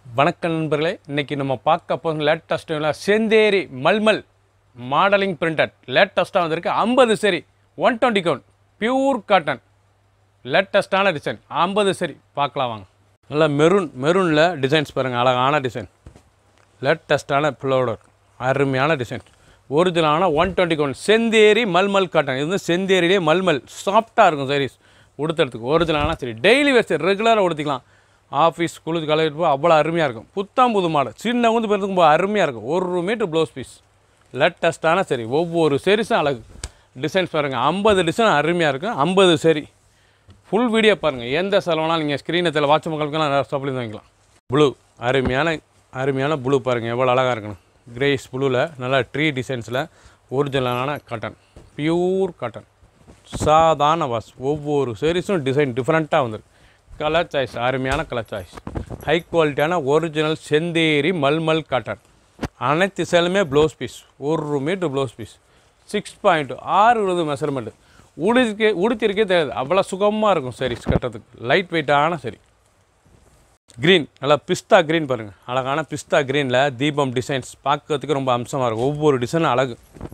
வணக்கம் நண்பர்களே இன்னைக்கு நம்ம பார்க்க போகிற latest Chanderi malmal modelling printed லேட்டஸ்ட்டாக வந்திருக்கு ஐம்பது சரி one twenty count pure cotton லேட்டஸ்ட்டான டிசைன் ஐம்பது சரி பார்க்கலாம் வாங்க நல்லா மெரூன் மெரூனில் டிசைன்ஸ் பாருங்கள் அழகான டிசைன் லேட்டஸ்ட்டான ஃப்ளோடர் அருமையான டிசைன் ஒரிஜினலான one twenty count Chanderi mulmul cotton இது வந்து செந்தேரியிலே மல்மல் சாஃப்டாக இருக்கும் சாரீஸ் உடுத்துறதுக்கு ஒரிஜினலான சரி டெய்லி வேஸ்ட் ரெகுலராக உடுத்திக்கலாம் ஆஃபீஸ் குளிச்சு கலவிட்டு போய் அவ்வளோ அருமையாக இருக்கும் புத்தாம் புது மாடல் சின்ன வந்து பெருந்துக்கும் போது அருமையாக இருக்கும் ஒரு மீட்டர் ப்ளவுஸ் பீஸ் லேட்டஸ்ட்டான சரி ஒவ்வொரு சரிஸும் அழகு டிசைன்ஸ் பாருங்கள் ஐம்பது டிசைன் அருமையாக இருக்கும் ஐம்பது சரி ஃபுல் வீடியோ பாருங்கள் எந்த செலவுனாலும் நீங்கள் ஸ்க்ரீனத்தில் வாட்ச் மக்களுக்கெல்லாம் சப்ளை வாங்கிக்கலாம் ப்ளூ அருமையான அருமையான ப்ளூ பாருங்கள் எவ்வளோ அழகாக இருக்கணும் கிரேஸ் ப்ளூவில் நல்லா ட்ரீ டிசைன்ஸில் ஒரிஜினலான காட்டன் பியூர் காட்டன் சாதாரண வாஷ் ஒவ்வொரு சீரீஸும் டிசைன் டிஃப்ரெண்ட்டாக வந்துருக்கு கலர் சாய்ஸ் அருமையான கலர் சாய்ஸ் ஹை குவாலிட்டியான ஒரிஜினல் செந்தேரி மல்மல் காட்டன் அனைத்து சேலுமே ப்ளவுஸ் பீஸ் ஒரு metre blouse piece six point ஆறு இருபது மெஷர்மெண்ட்டு உடுத்திருக்கே உடுத்திருக்கே தெரியாது அவ்வளோ சுகமாக இருக்கும் sarees கட்டுறதுக்கு லைட் வெயிட்டான சரி க்ரீன் நல்லா பிஸ்தா க்ரீன் பாருங்கள் அழகான பிஸ்தா க்ரீனில் தீபம் டிசைன்ஸ் பார்க்கறதுக்கு ரொம்ப அம்சமாக இருக்கும் ஒவ்வொரு டிசைனும் அழகு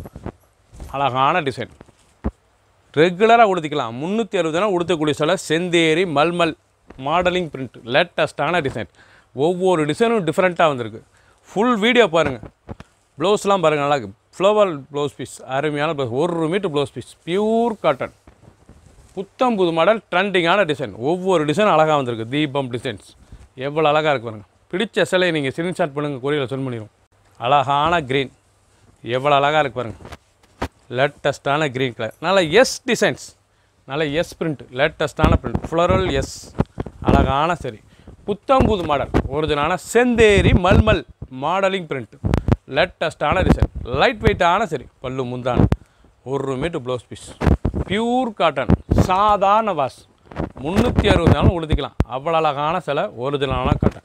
அழகான டிசைன் ரெகுலராக உடுத்திக்கலாம் முந்நூற்றி அறுபது நாள் உடுத்தக்கூடிய சில செந்தேரி மல்மல் மாடலிங் பிரிண்ட் லேட்டஸ்ட்டான டிசைன் ஒவ்வொரு டிசைனும் டிஃப்ரெண்ட்டாக வந்திருக்கு ஃபுல் வீடியோ பாருங்கள் ப்ளவுஸ்லாம் பாருங்கள் நல்லா ஃப்ளவர் ப்ளவுஸ் பீஸ் அருமையான ப்ளவுஸ் ஒரு metre blouse piece pure cotton புத்தம் புது மாடல் ட்ரெண்டிங்கான டிசைன் ஒவ்வொரு டிசைன் அழகாக வந்திருக்கு தீபம் டிசைன்ஸ் எவ்வளோ அழகாக இருக்கு பாருங்கள் பிடிச்ச சிலையை நீங்கள் ஸ்க்ரீன்ஷாட் பண்ணுங்கள் கொரியரில் சென்ட் பண்ணிடும் அழகான க்ரீன் எவ்வளோ அழகாக இருக்கு பாருங்கள் லேட்டஸ்ட்டான க்ரீன் கலர் நல்ல எஸ் டிசைன்ஸ் நல்ல எஸ் பிரிண்ட் லேட்டஸ்ட்டான பிரிண்ட் ஃப்ளோரல் எஸ் அழகான சரி புத்தம் புது மாடல் ஒரிஜினான செந்தேரி மல்மல் மாடலிங் பிரிண்ட் லேட்டஸ்ட்டான டிசைன் லைட் வெயிட்டான சரி பல்லு முந்தான ஒரு metre blouse piece pure cotton சாதாரண வாஷ் முந்நூற்றி அறுபது நாளும் உடுத்திக்கலாம் அவ்வளோ அழகான சில ஒரிஜினலான காட்டன்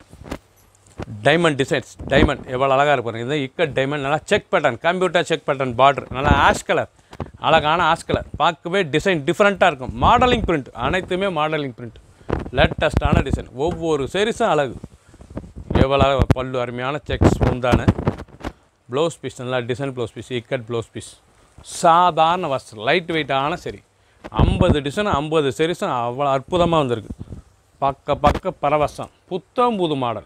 டைமண்ட் டிசைன்ஸ் டைமண்ட் எவ்வளோ அழகாக இருக்கு பாருங்க இது இக்கட் டைமண்ட் நல்லா check pattern computer check pattern border நல்லா ஆஷ் கலர் அழகான ஆஷ் கலர் பார்க்கவே டிசைன் டிஃப்ரெண்ட்டாக இருக்கும் மாடலிங் பிரிண்ட் அனைத்துமே மாடலிங் பிரிண்ட் லேட்டஸ்ட்டான டிசைன் ஒவ்வொரு சீரீஸும் அழகு எவ்வளோ அழகு பல்லு அருமையான செக்ஸ் முந்தான ப்ளவுஸ் பீஸ் நல்லா design blouse piece ikat blouse piece சாதாரண வஸ்திரம் லைட் வெயிட்டான சரி ஐம்பது டிசைன் ஐம்பது சீரீஸும் அவ்வளோ அற்புதமாக வந்திருக்கு பக்க பக்க பரவசம் புத்தம் புது மாடல்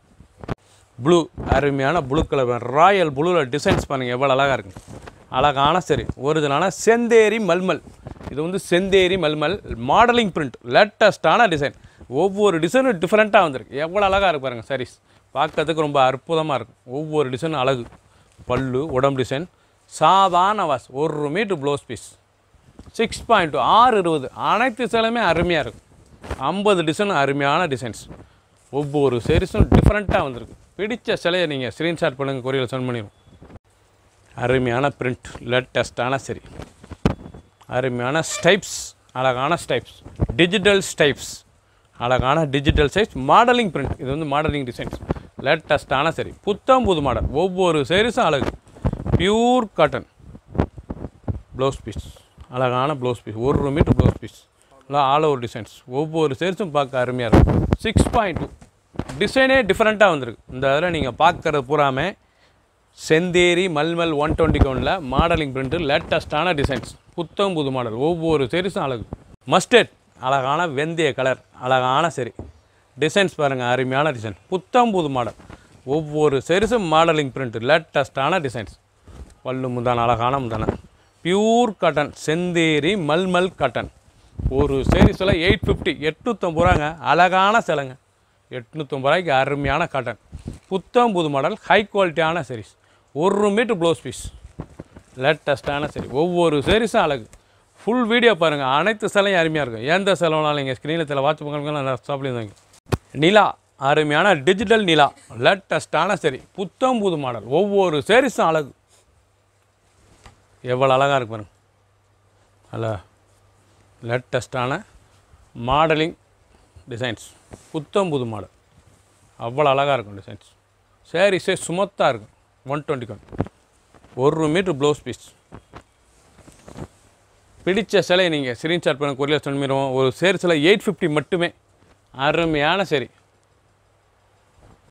ப்ளூ அருமையான ப்ளூ கலர் ராயல் ப்ளூவில் டிசைன்ஸ் பாருங்கள் எவ்வளோ அழகாக இருக்கு அழகான சரி ஒரிஜினலான செந்தேரி மல்மல் இது வந்து செந்தேரி மல்மல் மாடலிங் பிரிண்ட் லேட்டஸ்ட்டான டிசைன் ஒவ்வொரு டிசைனும் டிஃப்ரெண்ட்டாக வந்திருக்கு எவ்வளோ அழகாக இருக்கு பாருங்கள் சாரீஸ் பார்க்கறதுக்கு ரொம்ப அற்புதமாக இருக்கும் ஒவ்வொரு டிசைனும் அழகு பல்லு உடம்பு டிசைன் சாதாரண வாஸ் ஒரு metre blouse piece six point ஆறு இருபது அனைத்து சேலையுமே அருமையாக இருக்கும் ஐம்பது டிசைன் அருமையான டிசைன்ஸ் ஒவ்வொரு சீரீஸும் டிஃப்ரெண்ட்டாக வந்திருக்கு பிடிச்ச சிலையை நீங்கள் ஸ்க்ரீன்ஷாட் பண்ணுங்கள் கொரியரில் சென்ட் பண்ணிடுவோம் அருமையான பிரிண்ட் லேட்டஸ்ட்டான சரி அருமையான ஸ்டைப்ஸ் அழகான ஸ்டைப்ஸ் டிஜிட்டல் ஸ்டைப்ஸ் அழகான டிஜிட்டல் சைஸ் மாடலிங் பிரிண்ட் இது வந்து மாடலிங் டிசைன்ஸ் லேட்டஸ்ட்டான சரி புத்தம் புது மாடல் ஒவ்வொரு சைஸும் அழகு பியூர் காட்டன் ப்ளவுஸ் பீஸ் அழகான ப்ளவுஸ் பீஸ் ஒரு மீட்டர் ப்ளவுஸ் பீஸ் நல்லா ஆல் ஓவர் டிசைன்ஸ் ஒவ்வொரு சைஸும் பார்க்க அருமையாக இருக்கும் சிக்ஸ் பாயிண்ட் டூ டிசைனே டிஃப்ரெண்ட்டாக வந்திருக்கு இந்த இதில் நீங்கள் பார்க்குறது பூராமே செந்தேரி மல்மல் ஒன் டுவெண்ட்டி கவுண்டில் மாடலிங் பிரிண்ட்டு லேட்டஸ்ட்டான டிசைன்ஸ் புத்தம் புது மாடல் ஒவ்வொரு சீரீஸும் அழகு மஸ்டர்ட் அழகான வெந்தய கலர் அழகான சரி டிசைன்ஸ் பாருங்கள் அருமையான டிசைன் புத்தம் புது மாடல் ஒவ்வொரு சீரீஸும் மாடலிங் பிரிண்ட் லேட்டஸ்ட்டான டிசைன்ஸ் பல்லு முந்தான அழகான முந்தான pure cotton Chanderi mulmul cotton ஒரு சீரீஸில் எயிட் ஃபிஃப்டி எட்நூற்றம்பது ரூபாங்க அழகான சிலைங்க எட்நூற்றம்பது ரூபாய்க்கு அருமையான காட்டன் புத்தம் புது மாடல் ஹை குவாலிட்டியான சீரீஸ் ஒரு மீட்டர் ப்ளவுஸ் பீஸ் லேட்டஸ்ட்டான சரி ஒவ்வொரு சீரீஸும் அழகு ஃபுல் வீடியோ பாருங்கள் அனைத்து சிலையும் அருமையாக இருக்கும் எந்த செலவுனாலும் நீங்கள் ஸ்க்ரீனில் சில வாட்ச் பண்ணுங்க சாப்பிடுங்க வாங்க நிலா அருமையான டிஜிட்டல் நிலா லேட்டஸ்ட்டான சரி புத்தம் புது மாடல் ஒவ்வொரு சீரீஸும் அழகு எவ்வளோ அழகாக இருக்கு பாருங்க அல்ல லேட்டஸ்ட்டான மாடலிங் டிசைன்ஸ் புத்தம் புது மாடல் அவ்வளோ அழகாக இருக்கும் டிசைன்ஸ் சாரீஸே சுமத்தாக இருக்கும் ஒன் டுவெண்ட்டி ஒன் ஒரு மீட்ரு ப்ளவுஸ் பீஸ் பிடிச்ச சிலையை நீங்கள் ஸ்க்ரீன்ஷாட் பண்ண கொரியர் சொல்லிடுவோம் ஒரு சேர் சிலை எயிட் ஃபிஃப்டி மட்டுமே அருமையான சரி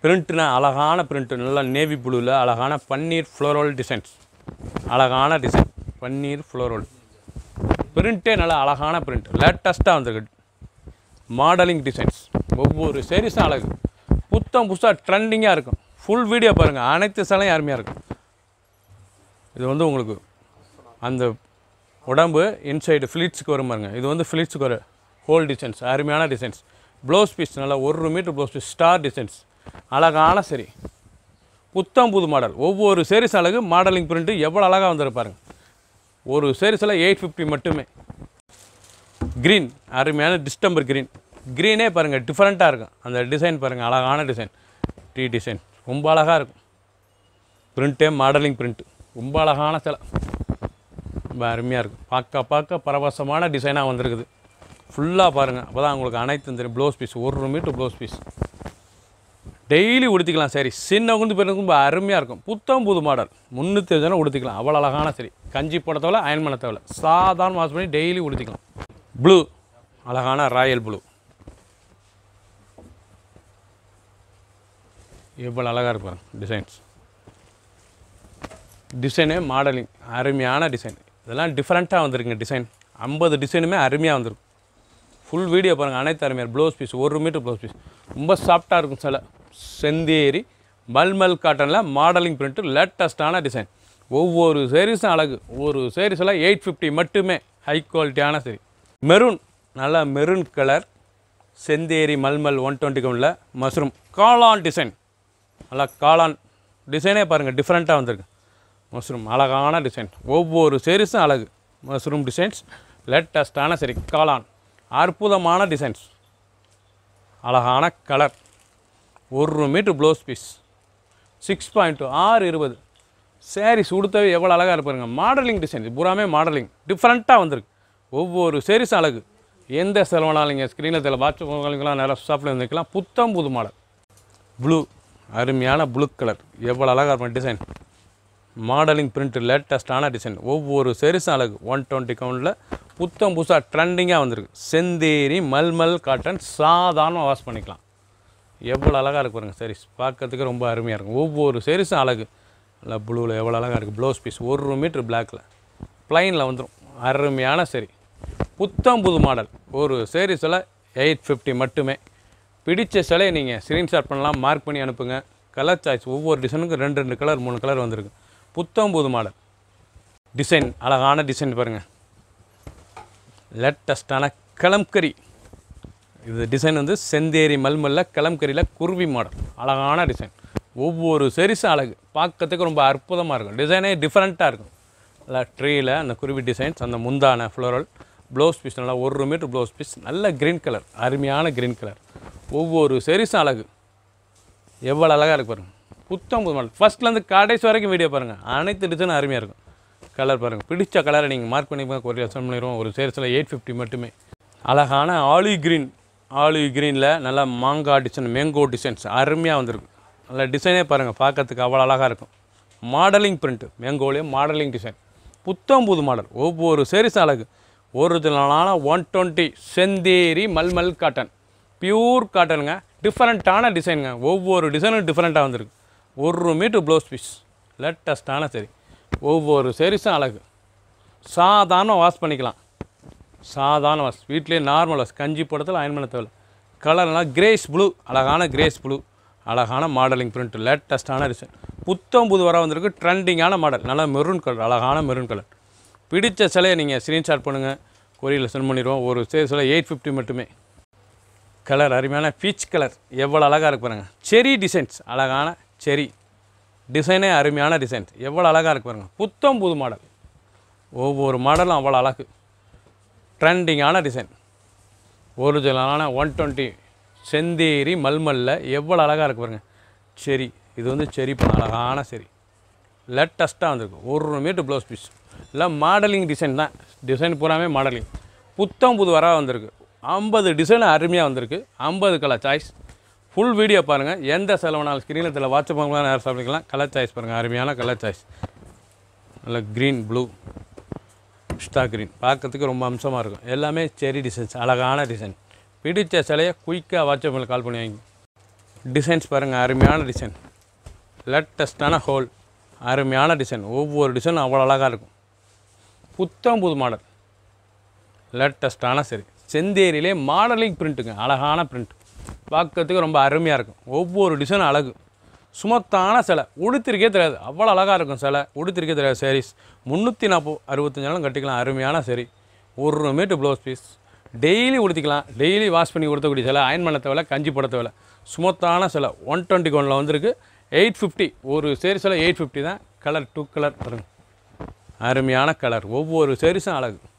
பிரிண்ட்னா அழகான பிரிண்ட் நல்லா நேவி ப்ளூவில் அழகான பன்னீர் ஃப்ளோரல் டிசைன்ஸ் அழகான டிசைன் பன்னீர் ஃப்ளோரல் பிரிண்ட்டே நல்லா அழகான பிரிண்ட் லேட்டஸ்ட்டாக வந்திருக்கு மாடலிங் டிசைன்ஸ் ஒவ்வொரு சேரீஸும் அழகு புத்தம் புதுசாக ட்ரெண்டிங்காக இருக்கும் ஃபுல் வீடியோ பாருங்கள் அனைத்து சேலையும் அருமையாக இருக்கும் இது வந்து உங்களுக்கு அந்த உடம்பு இன்சைடு ஃப்ளீட்ஸுக்கு வரும் பாருங்க இது வந்து ஃப்ளீட்ஸுக்கு வர ஹோல் டிசைன்ஸ் அருமையான டிசைன்ஸ் ப்ளவுஸ் பீஸ் நல்லா ஒரு metre blouse piece star designs அழகான சரி புத்தம் புது மாடல் ஒவ்வொரு சேரீஸ் அழகு மாடலிங் பிரிண்ட்டு எவ்வளோ அழகாக வந்திருப்பாருங்க ஒரு சேரீஸில் எயிட் ஃபிஃப்டி மட்டுமே க்ரீன் அருமையான டிஸ்டம்பர் க்ரீன் க்ரீனே பாருங்கள் டிஃப்ரெண்ட்டாக இருக்கும் அந்த டிசைன் பாருங்கள் அழகான டிசைன் டீ டிசைன் ரொம்ப அழகாக இருக்கும் பிரிண்ட்டே மாடலிங் பிரிண்ட்டு ரொம்ப அழகான சிலை ரொம்ப அருமையாக இருக்கும் பார்க்க பார்க்க பரவசமான டிசைனாக வந்திருக்குது ஃபுல்லாக பாருங்கள் அப்போ தான் உங்களுக்கு அனைத்தும் தெரியும் ப்ளவுஸ் பீஸ் ஒரு மீட்டர் ப்ளவுஸ் பீஸ் டெய்லி உடுத்திக்கலாம் சரி சின்ன குண்டு பெருக்கும் ரொம்ப அருமையாக இருக்கும் புத்தம் புது மாடல் முந்நூற்றி அஞ்சு உடுத்திக்கலாம் அவ்வளோ அழகான சரி கஞ்சி போட தேவை அயன் பண்ண தேவை சாதாரண வாஷ் பண்ணி டெய்லி உடுத்திக்கலாம் ப்ளூ அழகான ராயல் ப்ளூ எவ்வளோ அழகாக இருப்பாரு டிசைன்ஸ் டிசைனு மாடலிங் அருமையான டிசைன் இதெல்லாம் டிஃப்ரெண்ட்டாக வந்திருக்குங்க டிசைன் ஐம்பது டிசைனுமே அருமையாக வந்திருக்கும் ஃபுல் வீடியோ பாருங்கள் அனைத்து அருமையாக ப்ளவுஸ் பீஸ் ஒரு மீட்டர் ப்ளவுஸ் பீஸ் ரொம்ப சாஃப்டாக இருக்கும் சில செந்தேரி மல்மல் காட்டனில் மாடலிங் பிரிண்ட்டு லேட்டஸ்ட்டான டிசைன் ஒவ்வொரு சேரீஸும் அழகு ஒரு சேரீஸில் எயிட் ஃபிஃப்டி மட்டுமே ஹை குவாலிட்டியான சரி மெரூன் நல்லா maroon colour Chanderi malmal one twenty கவுனில் மஷ்ரூம் காளான் டிசைன் நல்லா காளான் டிசைனே பாருங்கள் டிஃப்ரெண்ட்டாக வந்திருக்கு மஷ்ரூம் அழகான டிசைன் ஒவ்வொரு சேரீஸும் அழகு மஷ்ரூம் டிசைன்ஸ் லேட்டஸ்ட்டான சரி காளான் அற்புதமான டிசைன்ஸ் அழகான கலர் ஒரு metre blouse piece six point ஆறு இருபது சாரீஸ் உடுத்தவே எவ்வளோ அழகாக இருப்பாருங்க மாடலிங் டிசைன் இது பூராமே மாடலிங் டிஃப்ரெண்ட்டாக வந்திருக்கு ஒவ்வொரு சேரீஸும் அழகு எந்த செலவானாலும் நீங்கள் ஸ்க்ரீனில் தெரியல வாட்ச் போகலாம் நேரம் ஷாப்பில் வந்துக்கலாம் புத்தம் புது மாடல் ப்ளூ அருமையான ப்ளூ கலர் எவ்வளோ அழகாக இருக்கும் டிசைன் மாடலிங் பிரிண்ட் லேட்டஸ்டான டிசைன் ஒவ்வொரு சேரீஸும் அழகு ஒன் டுவெண்ட்டி கவுண்டில் புத்தம் புதுசாக ட்ரெண்டிங்காக வந்திருக்கு செந்தேரி மல்மல் காட்டன் சாதாரணமாக வாஷ் பண்ணிக்கலாம் எவ்வளோ அழகாக இருக்கு பாருங்க sarees பார்க்கறதுக்கு ரொம்ப அருமையாக இருக்கும் ஒவ்வொரு சேரீஸும் அழகு நல்லா ப்ளூவில் எவ்வளோ அழகாக இருக்குது ப்ளவுஸ் பீஸ் ஒரு மீட்ரு பிளாக்கில் ப்ளைனில் வந்துடும் அருமையான சரி புத்தம் புது மாடல் ஒரு சேரீஸில் எயிட் ஃபிஃப்டி மட்டுமே பிடிச்ச சிலையை நீங்கள் ஸ்க்ரீன்ஷாட் பண்ணலாம் மார்க் பண்ணி அனுப்புங்க கலர் சாய்ஸ் ஒவ்வொரு டிசைனுக்கும் ரெண்டு ரெண்டு கலர் மூணு கலர் வந்திருக்கு புத்தம் புது மாடல் டிசைன் அழகான டிசைன் பாருங்கள் லேட்டஸ்டான கலம்கரி இது டிசைன் வந்து செந்தேரி மல்மல்ல கலம்கரியில் குருவி மாடல் அழகான டிசைன் ஒவ்வொரு செரிசும் அழகு பார்க்கறதுக்கு ரொம்ப அற்புதமாக இருக்கும் டிசைனே டிஃப்ரெண்ட்டாக இருக்கும் நல்லா ட்ரீயில் அந்த குருவி டிசைன்ஸ் அந்த முந்தான ஃப்ளோரல் ப்ளவுஸ் பீஸ் நல்லா ஒரு மீட்டர் ப்ளவுஸ் பீஸ் நல்ல க்ரீன் கலர் அருமையான க்ரீன் கலர் ஒவ்வொரு செரிசும் அழகு எவ்வளோ அழகாக இருக்கு பாருங்க புத்தம் புது மாடல் ஃபஸ்ட்லேருந்து கடைசி வரைக்கும் வீடியோ பாருங்கள் அனைத்து டிசைனும் அருமையாக இருக்கும் கலர் பாருங்கள் பிடிச்ச கலரை நீங்கள் மார்க் பண்ணி கொரியர் சென்ட் பண்ணிடுவோம் ஒரு சேல்ஸில் எயிட் ஃபிஃப்டி மட்டுமே அழகான ஆலிவ் க்ரீன் ஆலிவ் க்ரீனில் நல்லா மாங்காய் டிசைன் மேங்கோ டிசைன்ஸ் அருமையாக வந்திருக்கு நல்ல டிசைனே பாருங்கள் பார்க்கறதுக்கு அவ்வளோ அழகாக இருக்கும் மாடலிங் பிரிண்ட்டு மேங்கோலேயே மாடலிங் டிசைன் புத்தம் புது மாடல் ஒவ்வொரு சேரீஸ் அழகு ஒரிஜினலான one twenty Chanderi mulmul cotton pure காட்டனுங்க டிஃப்ரெண்ட்டான டிசைனுங்க ஒவ்வொரு டிசைனும் டிஃப்ரெண்ட்டாக வந்திருக்கு ஒரு மீட்ரு ப்ளவுஸ் பீஸ் லேட்டஸ்ட்டான சரி ஒவ்வொரு சேரீஸும் அழகு சாதாரண வாஷ் பண்ணிக்கலாம் சாதாரண வாஷ் வீட்டிலேயே நார்மல் வாஷ் கஞ்சி போடத்தில் அயன் பண்ண தேவை கலர்லாம் கிரேஸ் ப்ளூ அழகான கிரேஸ் ப்ளூ அழகான மாடலிங் பிரிண்ட் லேட்டஸ்ட்டான டிசைன் புத்தம் புது வர வந்திருக்கு ட்ரெண்டிங்கான மாடல் நல்லா மெரூன் கலர் அழகான மெரூன் கலர் பிடிச்ச சிலையை நீங்கள் ஸ்க்ரீன்ஷாட் பண்ணுங்கள் கொரியரில் சென்ட் பண்ணிடுவோம் ஒரு சேல்ஸில் எயிட் ஃபிஃப்டி மட்டுமே கலர் அருமையான பீச் கலர் எவ்வளோ அழகாக இருக்கு பாருங்க செரி டிசைன்ஸ் அழகான செரி டிசைனே அருமையான டிசைன்ஸ் எவ்வளோ அழகாக இருக்கு பாருங்க புத்தம் புது மாடல் ஒவ்வொரு மாடலும் அவ்வளோ அழகு ட்ரெண்டிங்கான டிசைன் ஒரிஜினலான ஒன் டுவெண்ட்டி செந்தேரி மல்மல்ல எவ்வளோ அழகாக இருக்கு பாருங்க செரி இது வந்து செரி பண்ண அழகான செரி லேட்டஸ்ட்டாக வந்திருக்கு ஒரு மீட்டர் ப்ளவுஸ் பீஸ் எல்லாம் மாடலிங் டிசைன் தான் டிசைன் பூராமே மாடலிங் புத்தம் புது வர வந்திருக்கு ஐம்பது டிசைன் அருமையாக வந்திருக்கு ஐம்பது கலர் சாய்ஸ் ஃபுல் வீடியோ பாருங்கள் எந்த செலவுனாலும் ஸ்க்ரீனில் தெரியல வாட்ஸ்அப் பண்ணலாம் நேரம் சாப்பிட்டுக்கலாம் கலர் சாய்ஸ் பாருங்கள் அருமையான கலர் சாய்ஸ் நல்ல க்ரீன் ப்ளூ பிஸ்டா க்ரீன் பார்க்கறதுக்கு ரொம்ப அம்சமாக இருக்கும் எல்லாமே செரி டிசைன்ஸ் அழகான டிசைன் பிடிச்ச சிலையை குயிக்காக வாட்ஸ்அப்பில் கால் பண்ணி வாங்கி டிசைன்ஸ் பாருங்கள் அருமையான டிசைன் லேட்டஸ்டான ஹோல் அருமையான டிசைன் ஒவ்வொரு டிசைனும் அவ்வளோ அழகாக இருக்கும் புத்தம் புது மாடல் லேட்டஸ்டான சரி செந்தேரியிலே மாடலிங் பிரிண்ட்டுங்க அழகான பிரிண்ட் பார்க்கறதுக்கு ரொம்ப அருமையாக இருக்கும் ஒவ்வொரு டிசைனும் அழகு சுமத்தான சிலை உடுத்திருக்கே தெரியாது அவ்வளோ அழகாக இருக்கும் சிலை உடுத்திருக்கே தெரியாது சாரீஸ் முந்நூற்றி நாற்பது அறுபத்தஞ்சு நாளும் கட்டிக்கலாம் அருமையான சரி ஒரு மீட்டர் ப்ளவுஸ் பீஸ் டெய்லி உடுத்திக்கலாம் டெய்லி வாஷ் பண்ணி கொடுத்தக்கூடிய சிலை அயன் பண்ண தேவையில்ல கஞ்சி போட தேவையில்ல சுமத்தான சிலை ஒன் டுவெண்ட்டி ஒனில் வந்திருக்கு எயிட் ஃபிஃப்டி ஒரு சேரி சிலை எயிட் ஃபிஃப்டி தான் கலர் டூ கலர் பாருங்க அருமையான கலர் ஒவ்வொரு சேரீஸும் அழகு